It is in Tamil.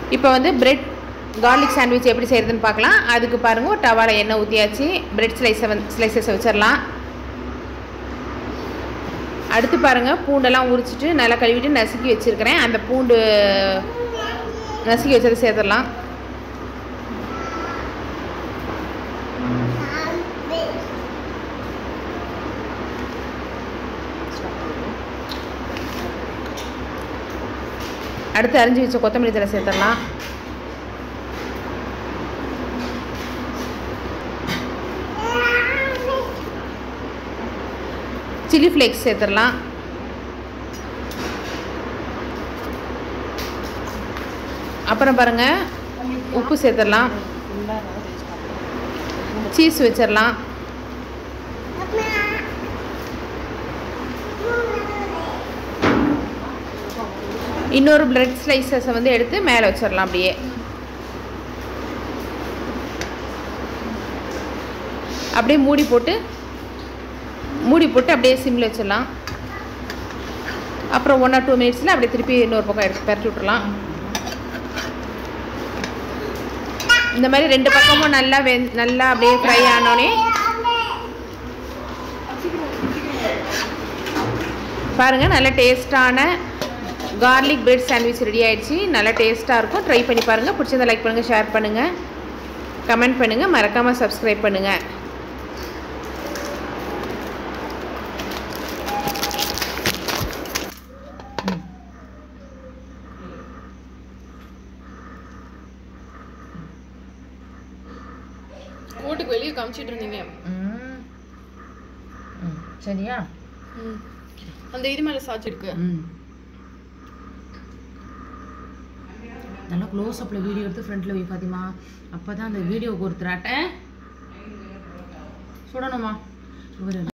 இப்போ வந்து பிரெட் கார்லிக் சாண்ட்விச் எப்படி செய்கிறதுன்னு பார்க்கலாம் அதுக்கு பாருங்கள் ஒரு டவாவில் எண்ணெய் ஊற்றியாச்சு பிரெட் ஸ்லைஸை வந்து ஸ்லைசஸை வச்சிடலாம் அடுத்து பாருங்கள் பூண்டெல்லாம் உரிச்சிட்டு நல்லா கழுவிட்டு நசுக்கி வச்சுருக்கிறேன் அந்த பூண்டு நசுக்கி வச்சதை சேர்த்துடலாம் அடுத்து அரிஞ்சு வச்ச கொத்தமல்லி தலை சேர்த்துடலாம் சில்லி ஃப்ளேக்ஸ் சேர்த்துடலாம் அப்புறம் பாருங்கள் உப்பு சேர்த்துடலாம் சீஸ் வச்சிடலாம் இன்னொரு பிரெட் ஸ்லைசஸை வந்து எடுத்து மேலே வச்சிடலாம் அப்படியே அப்படியே மூடி போட்டு மூடி போட்டு அப்படியே சிம்மில் வச்சிடலாம் அப்புறம் ஒன் ஆர் டூ மினிட்ஸில் அப்படியே திருப்பி இன்னொரு பக்கம் எடுத்து பரட்டி விட்றலாம் இந்த மாதிரி ரெண்டு பக்கமும் நல்லா வெ நல்லா அப்படியே ஃப்ரை ஆனோடனே பாருங்கள் நல்ல டேஸ்டான கார்லிக் பிரெட் சாண்ட்விச் ரெடி ஆயிடுச்சு நல்லா டேஸ்ட்டாக இருக்கும் ட்ரை பண்ணி பாருங்கள் பிடிச்சதை லைக் பண்ணுங்கள் ஷேர் பண்ணுங்கள் கமெண்ட் பண்ணுங்கள் மறக்காமல் சப்ஸ்கிரைப் பண்ணுங்கள் கோட்டுக்கு வெளியே காமிச்சிட்டு இருந்தீங்க ம். ம், சரியா அந்த இது மேல சாச்சு இருக்கு ம் நல்லா க்ளோஸ் அப்பில் வீடியோ எடுத்து ஃப்ரண்ட்டில் வை பாத்திமா அப்போ தான் அந்த வீடியோவுக்கு ஒரு திராட்டை சுடணுமா இவர்